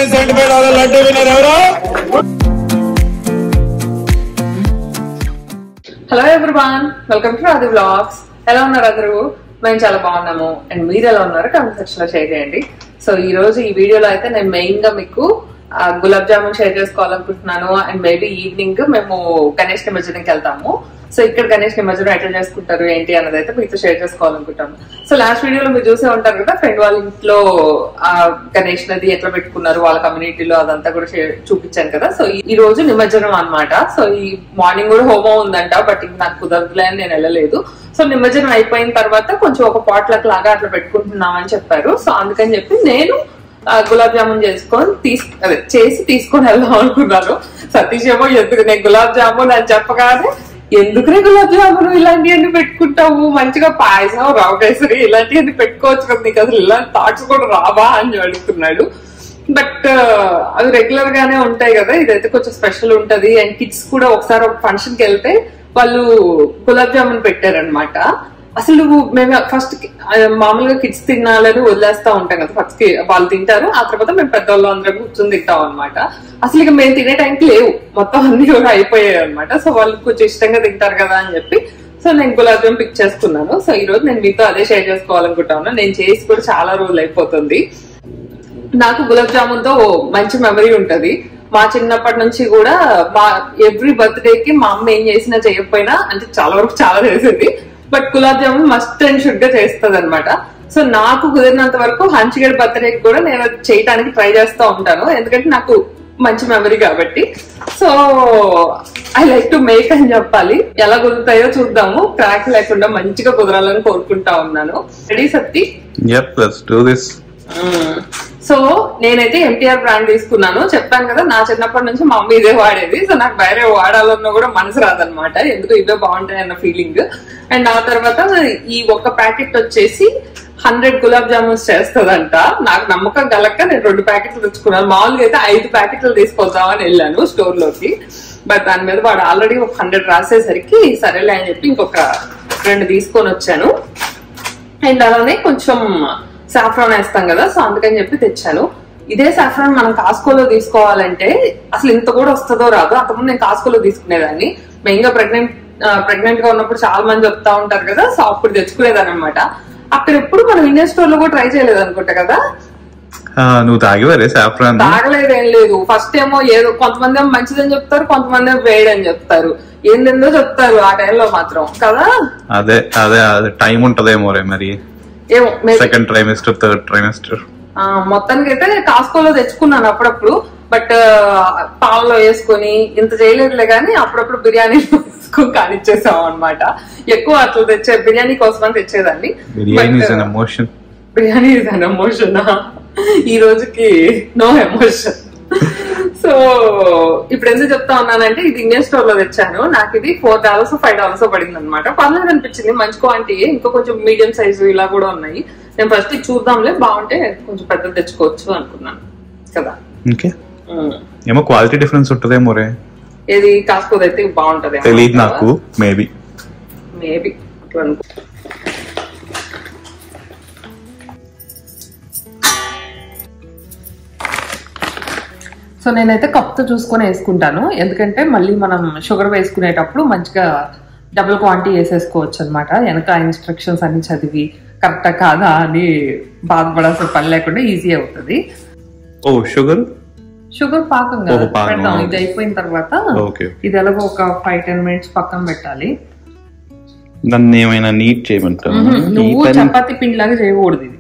Seventy five dollar laddu winner ఎవరు hello everyone welcome to Aadi vlogs ఎలా ఉన్నారు అందరూ మేము చాలా బాగున్నాము అండ్ మీరు ఎలా ఉన్నారు కామెంట్ సెక్షన్ లో షేర్ చేయండి సో ఈ రోజు ఈ వీడియోలో అయితే నేను మెయిన్ గా మీకు ఆ, గులాబ్ జామున్ షేర్ చేసుకోవాలనుకుంటున్నాను అండ్ మేబీ ఈవినింగ్ మేము గణేష్ నిమజ్జనంకి వెళ్తాము సో ఇక్కడ గణేష్ నిమజ్జనం ఎట్లా చేసుకుంటారు ఏంటి అన్నది అయితే మీతో షేర్ చేసుకోవాలనుకుంటాను సో లాస్ట్ వీడియోలో మీరు చూసే ఉంటారు కదా ఫ్రెండ్ వాళ్ళ ఇంట్లో ఆ గణేష్ నది ఎట్లా పెట్టుకున్నారు వాళ్ళ కమ్యూనిటీలో అదంతా కూడా share- చూపించాను కదా సో ఈ- ఈ రోజు నిమజ్జనం అన్నమాట సో ఈ మార్నింగ్ కూడా హోమం ఉందంట బట్ ఇంక నాకు కుదరదులే అని నేను వెళ్ళలేదు సో నిమజ్జనం అయిపోయిన తర్వాత కొంచెం ఒక పాట్లక్ లాగా అట్లా పెట్టుకుంటున్నామని చెప్పారు సో అందుకని చెప్పి నేను ఆ, గులాబ్ జామున్ చేసుకొని తీసు అదే చేసి తీసుకొని వెళ్దాం అనుకున్నాను సతీష్ ఏమో ఎందుకు నేను గులాబ్ జామున్ అని చెప్పగానే ఎందుకునే గులాబ్ జామున్ ఇలాంటివన్నీ పెట్టుకుంటావు మంచిగా పాయసం రవ కేసరి ఇలాంటివన్నీ పెట్టుకోవచ్చు కదా నీకు అసలు ఇలాంటి థాట్స్ కూడా రావా అని అడుగుతున్నాడు బట్ అవి రెగ్యులర్ గానే ఉంటాయి కదా ఇదైతే కొంచెం స్పెషల్ ఉంటది అండ్ కిడ్స్ కూడా ఒకసారి ఒక ఫంక్షన్ కి వెళ్తే వాళ్ళు గులాబ్ జామున్ పెట్టారనమాట అసలు మేము ఫస్ట్ మామూలుగా కిడ్స్ తినాలని వదిలేస్తా ఉంటాం కదా ఫస్ట్ వాళ్ళు తింటారు ఆ తర్వాత మేము పెద్దవాళ్ళు అందరం కూర్చొని తింటాం అనమాట అసలు ఇక మేము తినే టైంకి లేవు మొత్తం అన్ని కూడా అయిపోయాయి అనమాట సో వాళ్ళు కొంచెం ఇష్టంగా తింటారు కదా అని చెప్పి సో నేను గులాబ్ జామ్ పిక్ చేసుకున్నాను సో ఈ రోజు నేను మీతో అదే షేర్ చేసుకోవాలనుకుంటాను నేను చేసి కూడా చాలా రోజులు అయిపోతుంది నాకు గులాబ్ జామున్ తో ఓ మంచి మెమరీ ఉంటది మా చిన్నప్పటి నుంచి కూడా మా ఎవ్రీ బర్త్డే కి మా అమ్మ ఏం చేసినా చేయకపోయినా అంటే చాలా వరకు చాలా చేసేది but gulab jamun must and should గా చేస్తుంది అనమాట సో నాకు కుదిరినంత వరకు హంచిగడ్ బర్త్డే కూడా నేను అది చేయడానికి ట్రై చేస్తూ ఉంటాను ఎందుకంటే నాకు మంచి మెమరీ కాబట్టి so I like to make అని చెప్పాలి ఎలా కుదురుతాయో చూద్దాము క్రాక్ లేకుండా మంచిగా కుదరాలని కోరుకుంటా ఉన్నాను ready Satti Yep, let's do this. So నేనైతే ఎంటీఆర్ బ్రాండ్ తీసుకున్నాను చెప్పాను కదా నా చిన్నప్పటి నుంచి మా మమ్మీ ఇదే వాడేది సో నాకు వేరే వాడాలన్నా కూడా మనసు రాదనమాట ఎందుకు ఇవే బాగుంటాయి అన్న ఫీలింగ్ అండ్ ఆ తర్వాత ఈ ఒక్క ప్యాకెట్ వచ్చేసి హండ్రెడ్ గులాబ్ జామున్స్ చేస్తుందంట నాకు నమ్మకం కలక్క నేను రెండు ప్యాకెట్లు తెచ్చుకున్నాను మామూలుగా అయితే ఐదు ప్యాకెట్లు తీసుకొద్దామని వెళ్ళాను స్టోర్ లోకి బట్ దాని మీద వాడు ఆల్రెడీ ఒక హండ్రెడ్ రాసేసరికి సరేలే అని చెప్పి ఇంకొక రెండు తీసుకొని వచ్చాను అండ్ అలానే కొంచెం సాఫ్రాన్ వేస్తాం కదా సో అందుకని చెప్పి తెచ్చాను ఇదే సాఫ్రాన్ మనం కాస్కోలో తీసుకోవాలంటే అసలు ఇంత కూడా వస్తుందో రాదో అంతకుముందు నేను కాస్కోలో తీసుకునేదాన్ని మెయిన్ గా ప్రెగ్నెంట్ ప్రెగ్నెంట్ గా ఉన్నప్పుడు చాలా మంది చెప్తా ఉంటారు కదా సో అప్పుడు తెచ్చుకునేదాన్ని అనమాట అక్కడ ఎప్పుడు మనం ఇండియన్ స్టోర్ లో కూడా ట్రై చేయలేదు అనుకుంటా కదా Ah, నువ్వు తాగివరే సాఫ్రాన్ తాగలేదు ఏం లేదు ఫస్ట్ ఏమో ఏదో కొంతమంది ఏమో మంచిదని చెప్తారు కొంతమంది ఏమో వేడని చెప్తారు ఏందేందో చెప్తారు ఆ టైంలో మాత్రం కదా అదే అదే అదే టైం ఉంటదేమో రే మరి ఏమో maybe second trimester third trimester ఆ, మొత్తానికి అయితే కాస్కోలో తెచ్చుకున్నాను అప్పుడప్పుడు బట్ పాలలో వేసుకొని ఇంత చేయలేదులే కానీ అప్పుడప్పుడు బిర్యానీ వేసుకొని కానిచ్చేసాం అనమాట ఎక్కువ అట్లా తెచ్చే బిర్యానీ కోసం అని తెచ్చేదాన్ని biryani is But, an emotion biryani is an emotion ఈ రోజుకి నో ఎమోషన్ సో ఇప్పుడు ఎందుకు చెప్తా ఉన్నానంటే ఇది ఇండియన్ స్టోర్ లో తెచ్చాను నాకు ఇది ఫోర్ డాలర్స్ ఫైవ్ డాలర్స్ పడింది అనమాట పర్లేదు అనిపించింది మంచి క్వాంటిటీ ఇంకా కొంచెం మీడియం సైజు ఇలా కూడా ఉన్నాయి నేను ఫస్ట్ ఇది చూద్దాంలే బాగుంటే కొంచెం పెద్ద తెచ్చుకోవచ్చు అనుకున్నాను కదా ఓకే ఏమో క్వాలిటీ డిఫరెన్స్ ఉంటదేమో రే ఏది కాసుకోదైతే బాగుంటది తెలియదు నాకు మేబీ మేబీ అట్లా అనుకో సో నేనైతే కప్తో చూసుకొని వేసుకుంటాను ఎందుకంటే మళ్ళీ మనం షుగర్ వేసుకునేటప్పుడు మంచిగా డబుల్ క్వాంటిటీ వేసేసుకోవచ్చు అనమాట వెనక ఇన్స్ట్రక్షన్స్ అన్ని చదివి కరెక్టా కాదా అని బాధపడాల్సిన పని లేకుండా ఈజీ అవుతుంది ఓ షుగర్ షుగర్ పాకం ఓహో, కదా పాకం. పెడదాం ఇది అయిపోయిన తర్వాత ఓకే ఇది ఎలాగో ఒక ఫైవ్ టెన్ మినిట్స్ పక్కన పెట్టాలి నన్ను ఏమైనా నీట్ చేయమంటావు ఈ నువ్వు పని చపాతి పిండి లాగా చేయకూడదు ఇది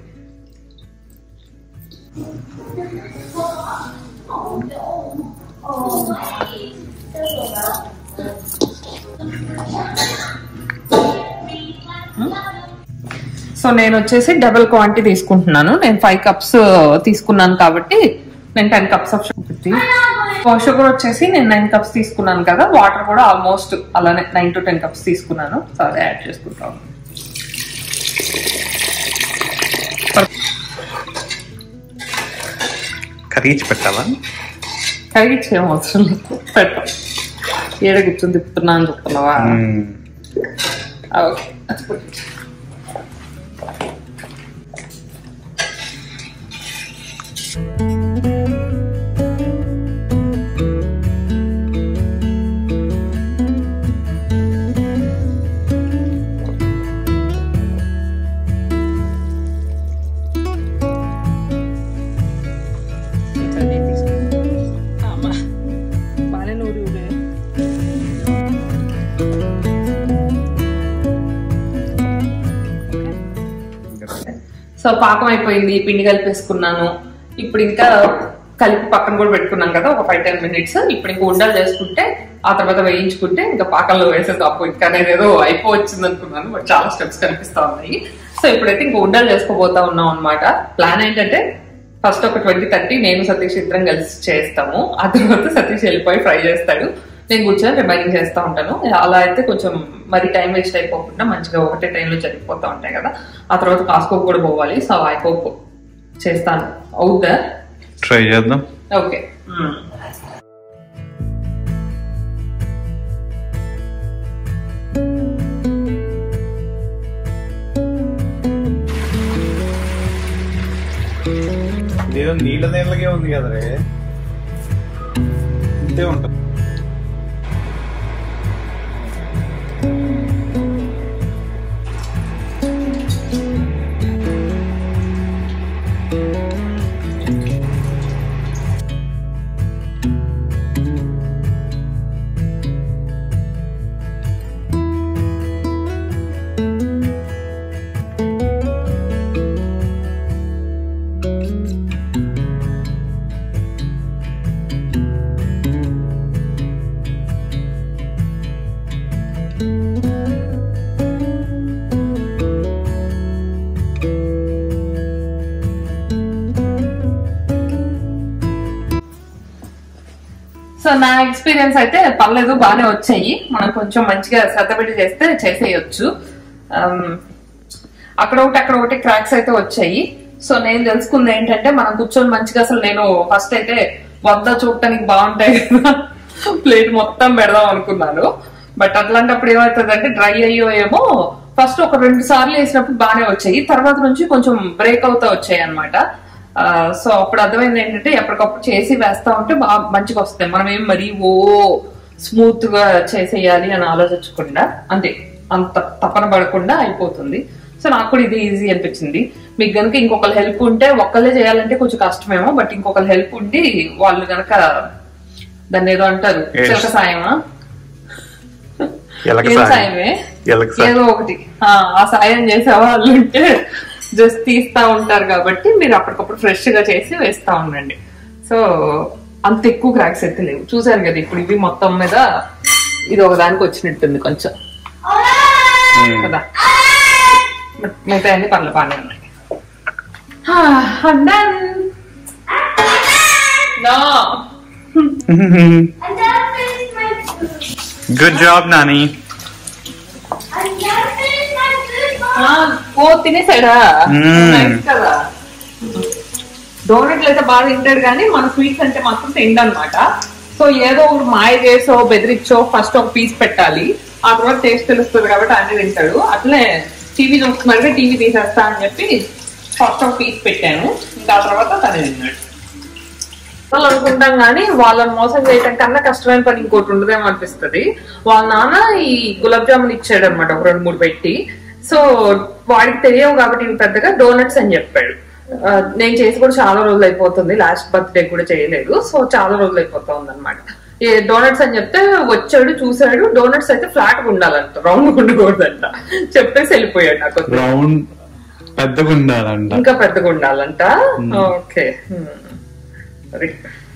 సో నేను వచ్చేసి డబుల్ క్వాంటిటీ తీసుకుంటున్నాను నేను ఫైవ్ కప్స్ తీసుకున్నాను కాబట్టి నేను ten cups of sugar sugar వచ్చేసి నేను నైన్ కప్స్ తీసుకున్నాను కదా వాటర్ కూడా ఆల్మోస్ట్ అలానే నైన్ టు టెన్ కప్స్ తీసుకున్నాను సో అదే యాడ్ చేసుకుంటాను కరీచి పెట్టాలా కరిగిచ్చి ఏం అవసరం లేదు పెట్ట ఏడ కూర్చొని తిప్పుతున్నా అని చెప్తున్నావా మ్మ్. Okay that's good. సో పాకం అయిపోయింది పిండి కలిపేసుకున్నాను ఇప్పుడు ఇంకా కలిపి పక్కన కూడా పెట్టుకున్నాం కదా ఒక ఫైవ్ టెన్ మినిట్స్ ఇప్పుడు ఇంకా ఉండలు చేసుకుంటే ఆ తర్వాత వేయించుకుంటే ఇంకా పాకంలో వేసేది అప్పు ఇంకా నేను ఏదో అయిపోవచ్చింది అనుకున్నాను బట్ చాలా స్టెప్స్ కనిపిస్తా ఉన్నాయి సో ఇప్పుడైతే ఇంకా ఉండలు చేసుకోబోతా ఉన్నాం అనమాట ప్లాన్ ఏంటంటే ఫస్ట్ ఒక ట్వంటీ థర్టీ నేను సతీష్ ఇద్దరం కలిసి చేస్తాము ఆ తర్వాత సతీష్ వెళ్ళిపోయి ఫ్రై చేస్తాడు నేను కూర్చొని రిమైనింగ్ చేస్తూ ఉంటాను అలా అయితే కొంచెం మరి టైం వేస్ట్ అయిపోకుండా మంచిగా ఒకటే టైంలో జరిగిపోతూ ఉంటాయి కదా ఆ తర్వాత కాస్కో కూడా పోవాలి సో ఐ హోప్ చేస్తాను అవుద్దా ట్రై చేద్దాం ఓకే ఇదేదో నీళ్ళ నీళ్ళగే ఉంది కదరే ఇంతే ఉంటుంది సో నా ఎక్స్పీరియన్స్ అయితే పర్లేదు బాగానే వచ్చాయి మనం కొంచెం మంచిగా శ్రద్ధ పెట్టి చేస్తే చేసేయచ్చు Um, అక్కడ ఒకటి అక్కడ ఒకటి క్రాక్స్ అయితే వచ్చాయి సో నేను తెలుసుకుంది ఏంటంటే మనం కూర్చొని మంచిగా అసలు నేను ఫస్ట్ అయితే వద్ద చూడటానికి బాగుంటాయి కదా ప్లేట్ మొత్తం పెడదాం అనుకున్నాను బట్ అట్లాంటప్పుడు ఏమవుతుందంటే డ్రై అయ్యో ఏమో ఫస్ట్ ఒక రెండు సార్లు వేసినప్పుడు బాగానే వచ్చాయి తర్వాత నుంచి కొంచెం బ్రేక్ అవుతా వచ్చాయి అనమాట సో అప్పుడు అర్థమైంది ఏంటంటే ఎప్పటికప్పుడు చేసి వేస్తా ఉంటే బాగా మంచిగా వస్తాయి మనం ఏం మరీ ఓ స్మూత్ గా చేసేయాలి అని ఆలోచించకుండా అంతే అంత తపన పడకుండా అయిపోతుంది సో నాకు కూడా ఇది ఈజీ అనిపించింది మీకు గనుక ఇంకొకరు హెల్ప్ ఉంటే ఒక్కళ్ళే చేయాలంటే కొంచెం కష్టమేమో బట్ ఇంకొకరు హెల్ప్ ఉండి వాళ్ళు గనక దాన్ని ఏదో అంటారు Yes. చిలక సాయమా ఎలక ఏం సాయం. సాయమే ఎలక సాయం. ఏదో ఒకటి ఆ ఆ సాయం చేసే వాళ్ళు ఉంటే జస్ట్ తీస్తా ఉంటారు కాబట్టి మీరు అప్పటికప్పుడు ఫ్రెష్ గా చేసి వేస్తా ఉండండి సో అంత ఎక్కువ క్రాక్స్ అయితే లేవు చూసారు కదా ఇప్పుడు ఇవి మొత్తం మీద ఇది ఒక దానికి వచ్చినట్టుంది కొంచెం మ్మ్. కదా మిగతా అన్ని పనులు బాగానే ఉన్నాయి done no And that finished my food. Good job Nani And that finished my food. ఓ తినేసాడా మ్మ్. Nice కదా డోనట్లు అయితే బాగా తింటాడు కానీ మన స్వీట్స్ అంటే మాత్రం తిండు అనమాట సో ఏదో ఒకటి మాయ చేసో బెదిరించో ఫస్ట్ ఒక పీస్ పెట్టాలి ఆ తర్వాత టేస్ట్ తెలుస్తుంది కాబట్టి అన్ని తింటాడు అట్లే టీవీ చూస్తున్నాడుగా టీవీ తీసేస్తా అని చెప్పి ఫస్ట్ ఒక పీస్ పెట్టాను ఇంకా ఆ తర్వాత తనే తిన్నాడు వాళ్ళు అనుకుంటాం కానీ వాళ్ళని మోసం చేయటం కన్నా కష్టమైన పని ఇంకోటి ఉండదేమో అనిపిస్తుంది వాళ్ళ నాన్న ఈ గులాబ్ జామున్ ఇచ్చాడు అనమాట ఒక రెండు మూడు పెట్టి సో వాడికి తెలియవు కాబట్టి ఇవి పెద్దగా డోనట్స్ అని చెప్పాడు ఆ, నేను చేసి కూడా చాలా రోజులు అయిపోతుంది లాస్ట్ బర్త్డే కూడా చేయలేదు సో చాలా రోజులు అయిపోతుంది అనమాట ఏ డోనట్స్ అని చెప్తే వచ్చాడు చూసాడు డోనట్స్ అయితే ఫ్లాట్ గా ఉండాలంట రౌండ్ గా ఉండకూడదంట చెప్పేసి వెళ్ళిపోయాడు నాకు రౌండ్ పెద్దగా ఉండాలంట ఇంకా పెద్దగా ఉండాలంట ఓకే అది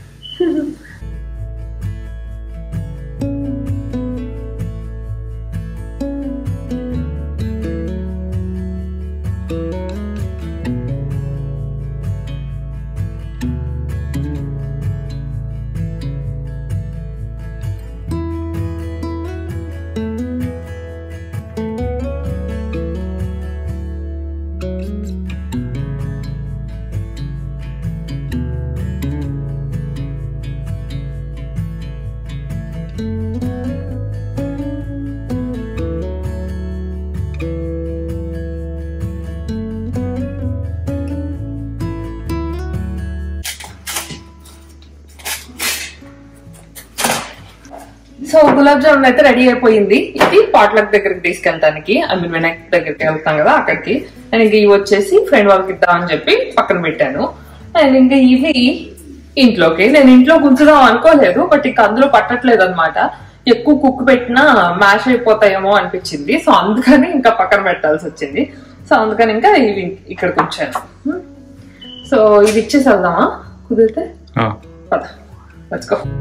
సో గులాబ్ జామున్ అయితే రెడీ అయిపోయింది ఇది పాట్లక్ దగ్గరికి తీసుకెళ్ళడానికి ఐ మీన్ వినాయక్ దగ్గరికి వెళ్తాం కదా అక్కడికి నేను ఇంక ఇవి వచ్చేసి ఫ్రెండ్ వాళ్ళకి ఇద్దామని చెప్పి పక్కన పెట్టాను అండ్ ఇంకా ఇవి ఇంట్లోకి నేను ఇంట్లో ఉంచుదాం అనుకోలేదు బట్ ఇక అందులో పట్టట్లేదు అనమాట ఎక్కువ కుక్ పెట్టినా మ్యాష్ అయిపోతాయేమో అనిపించింది సో అందుకని ఇంకా పక్కన పెట్టాల్సి వచ్చింది సో అందుకని ఇంకా ఇవి ఇక్కడికి వచ్చాను సో ఇది ఇచ్చేసి వెళ్దామా కుదిరితే ఆ, పద లెట్స్ గో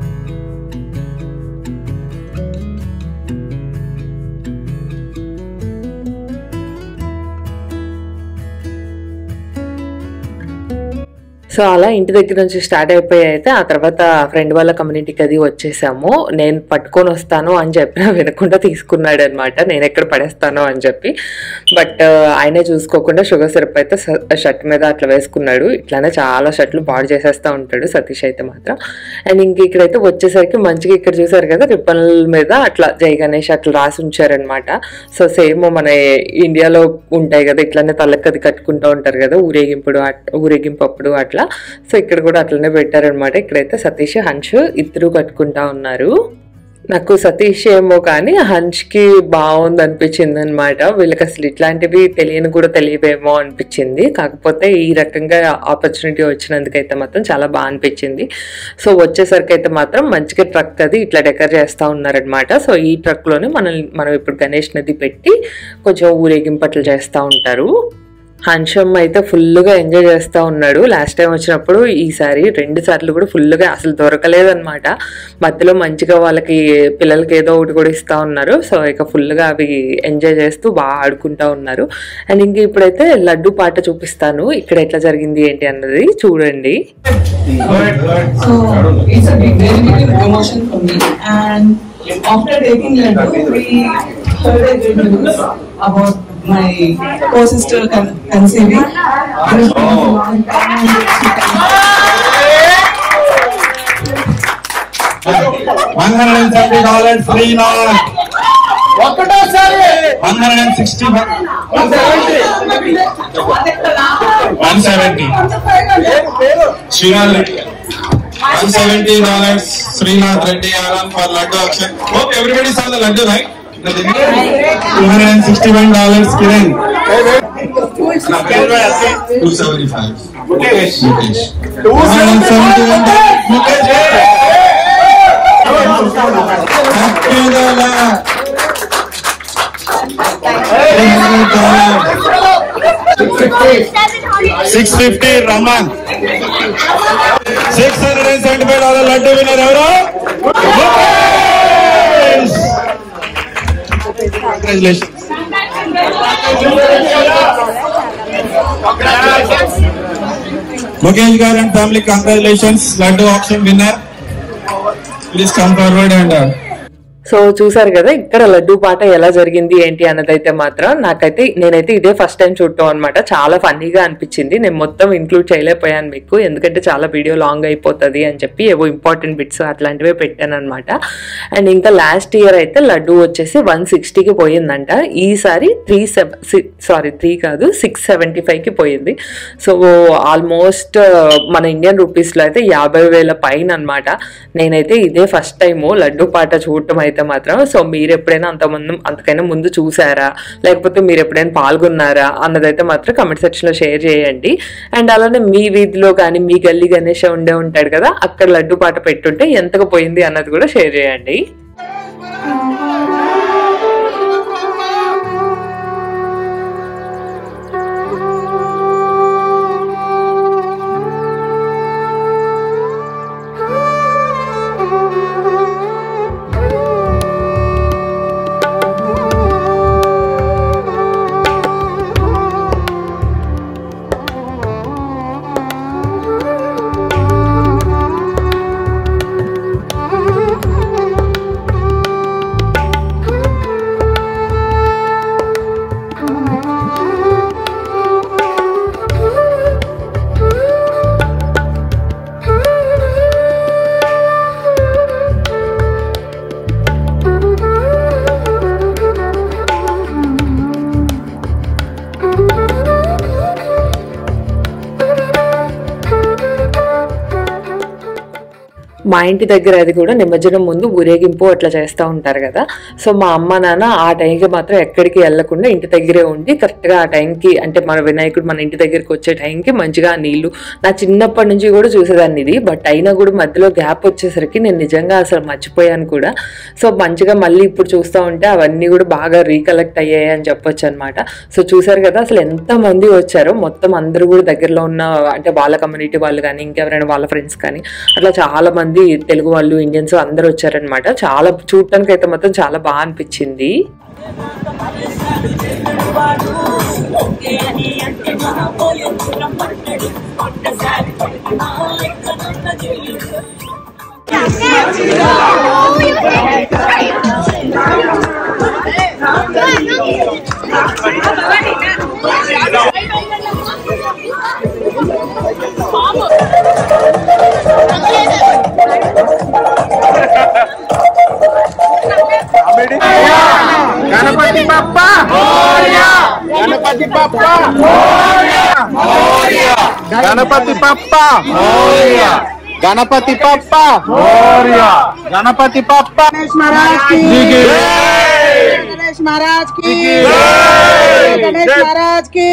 సో అలా ఇంటి దగ్గర నుంచి స్టార్ట్ అయిపోయి అయితే ఆ తర్వాత ఫ్రెండ్ వాళ్ళ కమ్యూనిటీకి అది వచ్చేసాము నేను పట్టుకొని వస్తాను అని చెప్పినా వినకుండా తీసుకున్నాడు అనమాట నేను ఎక్కడ పడేస్తాను అని చెప్పి బట్ ఆయనే చూసుకోకుండా షుగర్ సిరప్ అయితే షర్ట్ మీద అట్లా వేసుకున్నాడు ఇట్లానే చాలా షర్ట్లు పాడు చేసేస్తూ ఉంటాడు సతీష్ అయితే మాత్రం అండ్ ఇంక ఇక్కడైతే వచ్చేసరికి మంచిగా ఇక్కడ చూసారు కదా రిబ్బన్ల మీద అట్లా జై గణేష్ అట్లా రాసి ఉంచారనమాట సో సేమ్ మన ఇండియాలో ఉంటాయి కదా ఇట్లానే తలకి అది కట్టుకుంటూ ఉంటారు కదా ఊరేగింపుడు అట్- ఊరేగింపు అప్పుడు అట్లా సో ఇక్కడ కూడా అట్లనే పెట్టారనమాట ఇక్కడైతే సతీష్ హంష్ ఇద్దరు కట్టుకుంటా ఉన్నారు నాకు సతీష్ ఏమో కానీ హంచ్కి బాగుంది అనిపించింది అనమాట వీళ్ళకి అసలు ఇట్లాంటివి తెలియని కూడా తెలియవేమో అనిపించింది కాకపోతే ఈ రకంగా ఆపర్చునిటీ వచ్చినందుకైతే మాత్రం చాలా బాగా అనిపించింది సో వచ్చేసరికి అయితే మాత్రం మంచిగా ట్రక్ అది ఇట్లా డెకర్ చేస్తూ ఉన్నారనమాట సో ఈ ట్రక్లోనే మనం మనం ఇప్పుడు గణేష్ నది పెట్టి కొంచెం ఊరేగింపట్లు చేస్తూ ఉంటారు హన్షమ్ అయితే ఫుల్గా ఎంజాయ్ చేస్తూ ఉన్నాడు లాస్ట్ టైం వచ్చినప్పుడు ఈసారి రెండు సార్లు కూడా ఫుల్గా అసలు దొరకలేదన్నమాట మధ్యలో మంచిగా వాళ్ళకి పిల్లలకి ఏదో ఒకటి కూడా ఇస్తూ ఉన్నారు సో ఇక ఫుల్గా అవి ఎంజాయ్ చేస్తూ బాగా ఆడుకుంటా ఉన్నారు అండ్ ఇంక ఇప్పుడైతే లడ్డు పాట చూపిస్తాను ఇక్కడ ఎట్లా జరిగింది ఏంటి అన్నది చూడండి So it's a big, very big promotion for me. And after taking Laddu, we heard a good news about my co-sister con- conceiving. It has been a long time and she one hundred and seventy dollars three not one hundred and sixty one seventy Srinath Reddy one seventy dollars Srinath Reddy ఆరామ్ for laddu auction hope everybody saw the laddu right two hundred and sixty one dollars Kiran two seventy five Mukesh two seventy one Mukesh six fifty Raman six hundred and seventy five dollar laddu winner ఎవరు congratulation Mukesh గారు and family congratulations laddu auction winner please come forward and so చూసారు కదా ఇక్కడ లడ్డు పాట ఎలా జరిగింది ఏంటి అన్నదైతే మాత్రం నాకైతే నేనైతే ఇదే ఫస్ట్ టైం చూడటం అనమాట చాలా ఫన్నీగా అనిపించింది నేను మొత్తం ఇంక్లూడ్ చేయలేకపోయాను మీకు ఎందుకంటే చాలా వీడియో లాంగ్ అయిపోతుంది అని చెప్పి ఏవో ఇంపార్టెంట్ బిట్స్ అట్లాంటివే పెట్టాను అనమాట అండ్ ఇంకా లాస్ట్ ఇయర్ అయితే లడ్డు వచ్చేసి వన్ సిక్స్టీకి పోయిందంట ఈసారి త్రీ సారీ త్రీ కాదు సిక్స్ సెవెంటీ ఫైవ్కి పోయింది సో ఆల్మోస్ట్ మన ఇండియన్ రూపీస్లో అయితే యాభై వేల పైన అనమాట నేనైతే ఇదే ఫస్ట్ టైము లడ్డు పాట చూడటం అయితే మాత్రం సో మీరు ఎప్పుడైనా అంతమంది అంతకైనా ముందు చూసారా లేకపోతే మీరు ఎప్పుడైనా పాల్గొన్నారా అన్నదైతే మాత్రం కమెంట్ సెక్షన్లో షేర్ చేయండి అండ్ అలానే మీ వీధిలో కానీ మీ గల్లీ గణేష్ ఉండే ఉంటాడు కదా అక్కడ లడ్డు పాట పెట్టుంటే ఎంతకు పోయింది అన్నది కూడా షేర్ చేయండి Thank you. మా ఇంటి దగ్గర అది కూడా నిమజ్జనం ముందు ఊరేగింపు అట్లా చేస్తూ ఉంటారు కదా సో మా అమ్మ నాన్న ఆ టైంకి మాత్రం ఎక్కడికి వెళ్లకుండా ఇంటి దగ్గరే ఉండి కరెక్ట్గా ఆ టైంకి అంటే మన వినాయకుడు మన ఇంటి దగ్గరికి వచ్చే టైంకి మంచిగా ఆ నీళ్లు నా చిన్నప్పటి నుంచి కూడా చూసేదాన్ని ఇది బట్ అయినా కూడా మధ్యలో గ్యాప్ వచ్చేసరికి నేను నిజంగా అసలు మర్చిపోయాను కూడా సో మంచిగా మళ్ళీ ఇప్పుడు చూస్తూ ఉంటే అవన్నీ కూడా బాగా రీకలెక్ట్ అయ్యాయి అని చెప్పొచ్చు అనమాట సో చూసారు కదా అసలు ఎంత మంది వచ్చారో మొత్తం అందరూ కూడా దగ్గరలో ఉన్న అంటే వాళ్ళ కమ్యూనిటీ వాళ్ళు కానీ ఇంకెవరైనా వాళ్ళ ఫ్రెండ్స్ కానీ అట్లా చాలా మంది తెలుగు వాళ్ళు ఇండియన్స్ అందరూ వచ్చారనమాట చాలా చూడటానికి అయితే మాత్రం చాలా బాగా అనిపించింది గణపతి బప్ప గణపతి బప్ప గణపతి బప్ప గణపతి బప్ప గణపతి బప్ప गणेश महाराज की దిగి गणेश महाराज की गणेश महाराज की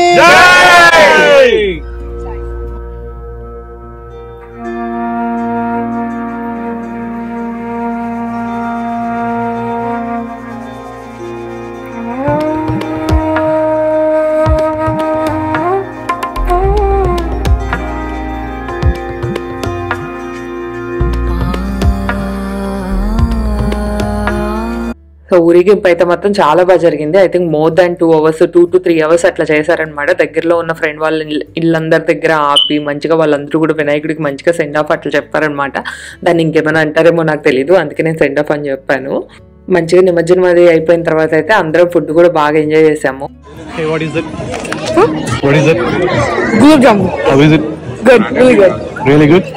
సో ఊరేగింపు అయితే మొత్తం చాలా బాగా జరిగింది I think more than two hours two to three hours అట్లా చేశారనమాట దగ్గరలో ఉన్న ఫ్రెండ్ వాళ్ళ ఇల్- ఇళ్ళందరి దగ్గర ఆపి మంచిగా వాళ్ళందరూ కూడా వినాయకుడికి మంచిగా సెండ్ ఆఫ్ అట్లా చెప్పారనమాట దాన్ని ఇంకేమైనా అంటారేమో నాకు తెలియదు అందుకే నేను సెండ్ ఆఫ్ అని చెప్పాను మంచిగా నిమజ్జనం అది అయిపోయిన తర్వాత అయితే అందరం ఫుడ్ కూడా బాగా ఎంజాయ్ చేసాము What is it? What is it? Gulab jamun How is it? Good really good Really good?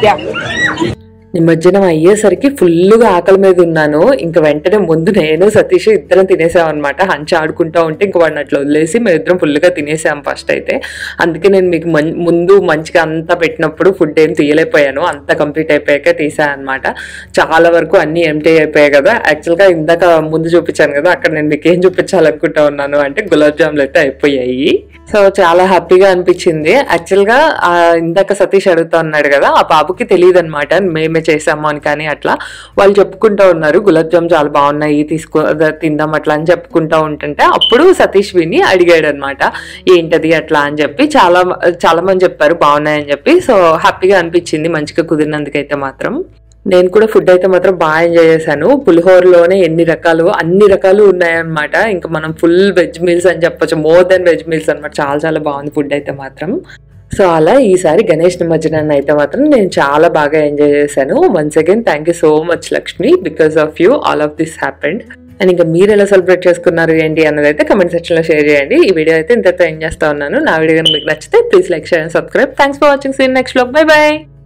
నిమజ్జనం అయ్యేసరికి ఫుల్గా ఆకలి మీద ఉన్నాను ఇంకా వెంటనే ముందు నేను సతీష్ ఇద్దరం తినేసాం అనమాట హంచ ఆడుకుంటా ఉంటే ఇంక వాడిని అట్లా వదిలేసి మేము ఇద్దరం ఫుల్గా తినేసాం ఫస్ట్ అయితే అందుకే నేను మీకు మం- ముందు మంచిగా అంతా పెట్టినప్పుడు ఫుడ్ ఏం తీయలేకపోయాను అంతా కంప్లీట్ అయిపోయాక తీసాను అనమాట చాలా వరకు అన్ని ఎంటీ అయిపోయాయి కదా యాక్చువల్గా ఇందాక ముందు చూపించాను కదా అక్కడ నేను మీకు ఏం చూపించాలనుకుంటా ఉన్నాను అంటే గులాబ్ జాములు అయితే అయిపోయాయి సో చాలా హ్యాపీగా అనిపించింది యాక్చువల్ గా ఆ, ఇందాక సతీష్ అడుగుతా ఉన్నాడు కదా ఆ బాబుకి తెలియదు అనమాట మేమే చేసాము అని కానీ అట్లా వాళ్ళు చెప్పుకుంటూ ఉన్నారు గులాబ్ జామ్ చాలా బాగున్నాయి తీసుకో అద- తిందాం అట్లా అని చెప్పుకుంటూ ఉంటుంటే అప్పుడు సతీష్ విని అడిగాడు అనమాట ఏంటది అట్లా అని చెప్పి చాలా మ- చాలా మంది చెప్పారు బాగున్నాయని చెప్పి సో హ్యాపీగా అనిపించింది మంచిగా కుదిరినందుకైతే మాత్రం నేను కూడా ఫుడ్ అయితే మాత్రం బాగా ఎంజాయ్ చేశాను పులిహోరలోనే ఎన్ని రకాలు అన్ని రకాలు ఉన్నాయన్నమాట ఇంకా మనం ఫుల్ వెజ్ మీల్స్ అని చెప్పొచ్చు మోర్ దెన్ వెజ్ మీల్స్ అన్నమాట చాలా చాలా బాగుంది ఫుడ్ అయితే మాత్రం సో అలా ఈసారి గణేష్ నిమజ్జనాన్ని అయితే మాత్రం నేను చాలా బాగా ఎంజాయ్ చేశాను once again thank you so much Lakshmi because of you all of this happened and ఇంకా మీరు ఎలా సెలబ్రేట్ చేసుకున్నారు ఏంటి అన్నది అయితే కమెంట్ సెక్షన్ లో షేర్ చేయండి ఈ వీడియో అయితే ఇంతతో ఎండ్ చేస్తా ఉన్నాను నా వీడియో కనుక మీకు నచ్చితే please like share and subscribe thanks for watching seen next blog bye by